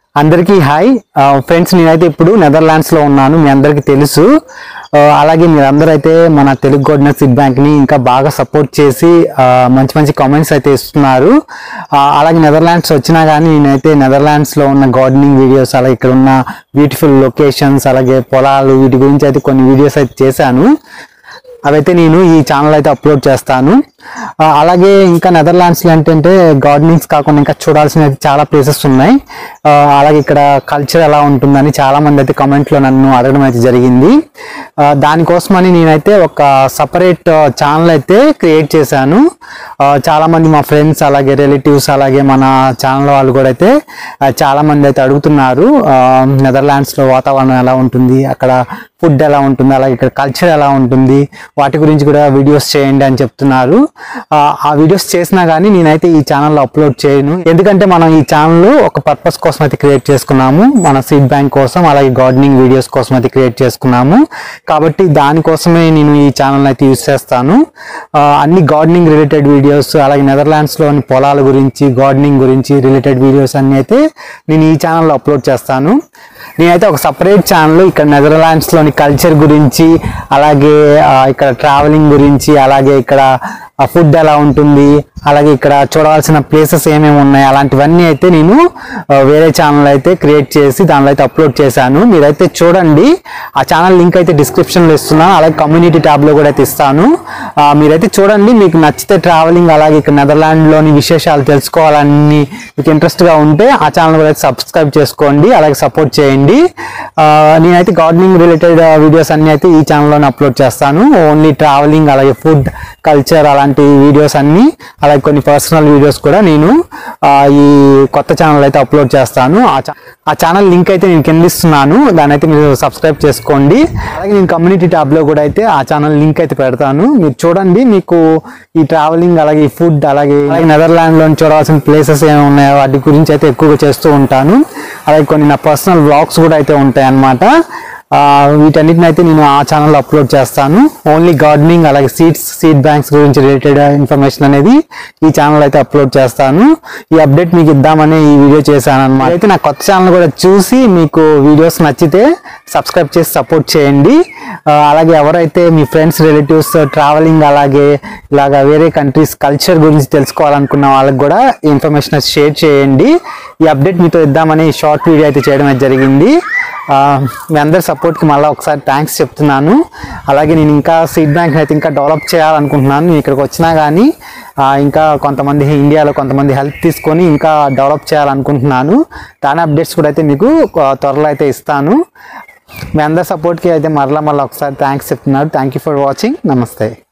అందరికీ hi friends నేనైతే ఇప్పుడు నెదర్లాండ్స్ లో ఉన్నాను మీ అందరికీ తెలుసు ఆ, అలాగే మీరందరూ అయితే మన తెలుగు గవర్నర్ సిడ్ బ్యాంక్ ని ఇంకా బాగా సపోర్ట్ చేసి ఆ, మంచి మంచి కామెంట్స్ అయితే ఇస్తున్నారు ఆ, అలాగే నెదర్లాండ్స్ వచ్చినా కానీ నేనైతే నెదర్లాండ్స్ లో ఉన్న గార్డెనింగ్ వీడియోస్ అలాగే ఇక్కడ ఉన్న బ్యూటిఫుల్ లొకేషన్స్ అలాగే పొలాలు వీటి గురించి అయితే కొన్ని వీడియోస్ అయితే చేశాను అవైతే నేను ఈ ఛానల్ అయితే అప్లోడ్ చేస్తాను ఆ, అలాగే ఇంకా నెదర్లాండ్స్ లో ఏంటంటే గార్డెనింగ్స్ కాకుండా ఇంకా చూడాల్సిన చాలా ప్లేసెస్ ఉన్నాయి ఆ, అలాగే ఇక్కడ కల్చర్ ఎలా ఉంటుందని చాలా మంది అయితే comment లో నన్ను అడగడం అయితే జరిగింది ఆ, దానికోసమని నేనైతే ఒక సపరేట్ ఛానల్ అయితే క్రియేట్ చేశాను ఆ, చాలా మంది మా ఫ్రెండ్స్ అలాగే రిలేటివ్స్ అలాగే మన ఛానల్ వాళ్ళు కూడా అయితే ఆ, చాలా మంది అయితే అడుగుతున్నారు ఆ, నెదర్లాండ్స్ లో వాతావరణం ఎలా ఉంటుంది అక్కడ ఫుడ్ ఎలా ఉంటుంది అలాగే ఇక్కడ కల్చర్ ఎలా ఉంటుంది వాటి గురించి కూడా వీడియోస్ చేయండి అని చెప్తున్నారు ఆ, ఆ వీడియోస్ చేసినా కానీ నేనైతే ఈ ఛానల్లో అప్లోడ్ చేయను ఎందుకంటే మనం ఈ ఛానల్ ఒక పర్పస్ కోసం అయితే క్రియేట్ చేసుకున్నాము మన సీడ్ బ్యాంక్ కోసం అలాగే గార్డెనింగ్ వీడియోస్ కోసం అయితే క్రియేట్ చేసుకున్నాము కాబట్టి దానికోసమే నేను ఈ ఛానల్ అయితే యూస్ చేస్తాను ఆ, అన్ని గార్డెనింగ్ రిలేటెడ్ వీడియోస్ అలాగే నెదర్లాండ్స్ లోని పొలాల గురించి గార్డెనింగ్ గురించి రిలేటెడ్ వీడియోస్ అన్ని అయితే నేను ఈ ఛానల్లో అప్లోడ్ చేస్తాను నేనైతే ఒక సపరేట్ ఛానల్ ఇక్కడ నెదర్లాండ్స్ లోని కల్చర్ గురించి అలాగే ఆ, ఇక్కడ ట్రావెలింగ్ గురించి అలాగే ఇక్కడ ఫుడ్ ఎలా ఉంటుంది అలాగే ఇక్కడ చూడవలసిన ప్లేసెస్ ఏమేమి ఉన్నాయి అలాంటివన్నీ అయితే నేను ఆ, వేరే ఛానల్ అయితే క్రియేట్ చేసి దానిలో అయితే అప్లోడ్ చేశాను మీరైతే చూడండి ఆ ఛానల్ లింక్ అయితే description లో ఇస్తున్నాను అలాగే కమ్యూనిటీ లో కూడా అయితే ఇస్తాను ఆ, మీరైతే చూడండి మీకు నచ్చితే ట్రావెలింగ్ అలాగే ఇక్కడ నెదర్లాండ్ లోని విశేషాలు తెలుసుకోవాలని మీకు ఇంట్రెస్ట్ గా ఉంటే ఆ ఛానల్ కూడా అయితే సబ్స్క్రైబ్ చేసుకోండి అలాగే సపోర్ట్ చేయండి ఆ, నేనైతే గార్డెనింగ్ రిలేటెడ్ వీడియోస్ అన్ని అయితే ఈ ఛానల్లోనే అప్లోడ్ చేస్తాను ఓన్లీ ట్రావెలింగ్ అలాగే ఫుడ్ కల్చర్ అలాంటి వీడియోస్ అన్ని అలాగే కొన్ని పర్సనల్ వీడియోస్ కూడా నేను ఆ, ఈ కొత్త ఛానల్ అయితే అప్లోడ్ చేస్తాను ఆ ఛా- ఆ ఛానల్ లింక్ అయితే నేను కింద ఇస్తున్నాను దాన్ని అయితే మీరు సబ్స్క్రైబ్ చేసుకోండి అలాగే నేను కమ్యూనిటీ ట్యాబ్ లో కూడా అయితే ఆ ఛానల్ లింక్ అయితే పెడతాను మీరు చూడండి మీకు ఈ ట్రావెలింగ్ అలాగే ఈ ఫుడ్ అలాగే అలాగే నెదర్లాండ్ లో చూడాల్సిన ప్లేసెస్ ఏమి ఉన్నాయో వాటి గురించి అయితే ఎక్కువగా చేస్తూ ఉంటాను అలాగే కొన్ని నా పర్సనల్ వ్లాగ్స్ కూడా అయితే ఉంటాయి అన్నమాట ఆ, వీటన్నిటిని అయితే నేను ఆ ఛానల్లో అప్లోడ్ చేస్తాను ఓన్లీ గార్డెనింగ్ అలాగే సీడ్స్ సీడ్ బ్యాంక్స్ గురించి రిలేటెడ్ ఇన్ఫర్మేషన్ అనేది ఈ ఛానల్ అయితే అప్లోడ్ చేస్తాను ఈ అప్డేట్ మీకు ఇద్దామని ఈ వీడియో చేశాను అనమాట అయితే నా కొత్త ఛానల్ కూడా చూసి మీకు వీడియోస్ నచ్చితే సబ్స్క్రైబ్ చేసి సపోర్ట్ చేయండి ఆ, అలాగే ఎవరైతే మీ ఫ్రెండ్స్ రిలేటివ్స్ ట్రావెలింగ్ అలాగే ఇలాగా వేరే కంట్రీస్ కల్చర్ గురించి తెలుసుకోవాలనుకున్న వాళ్ళకి కూడా ఇన్ఫర్మేషన్ షేర్ చేయండి ఈ అప్డేట్ మీతో ఇద్దామని షార్ట్ వీడియో అయితే చేయడం అయితే జరిగింది ఆ, మీ అందరి సపోర్ట్కి మళ్ళీ ఒకసారి థ్యాంక్స్ చెప్తున్నాను అలాగే నేను ఇంకా సీడ్ బ్యాంక్ అయితే ఇంకా డెవలప్ చేయాలనుకుంటున్నాను నేను ఇక్కడికి వచ్చినా కానీ ఆ, ఇంకా కొంతమంది ఇండియాలో కొంతమంది హెల్ప్ తీసుకొని ఇంకా డెవలప్ చేయాలనుకుంటున్నాను దాని అప్డేట్స్ కూడా అయితే మీకు ఆ, త్వరలో అయితే ఇస్తాను మీ అందరి సపోర్ట్కి అయితే మరలా మళ్ళీ ఒకసారి థ్యాంక్స్ చెప్తున్నాను థ్యాంక్ యూ ఫర్ వాచింగ్ నమస్తే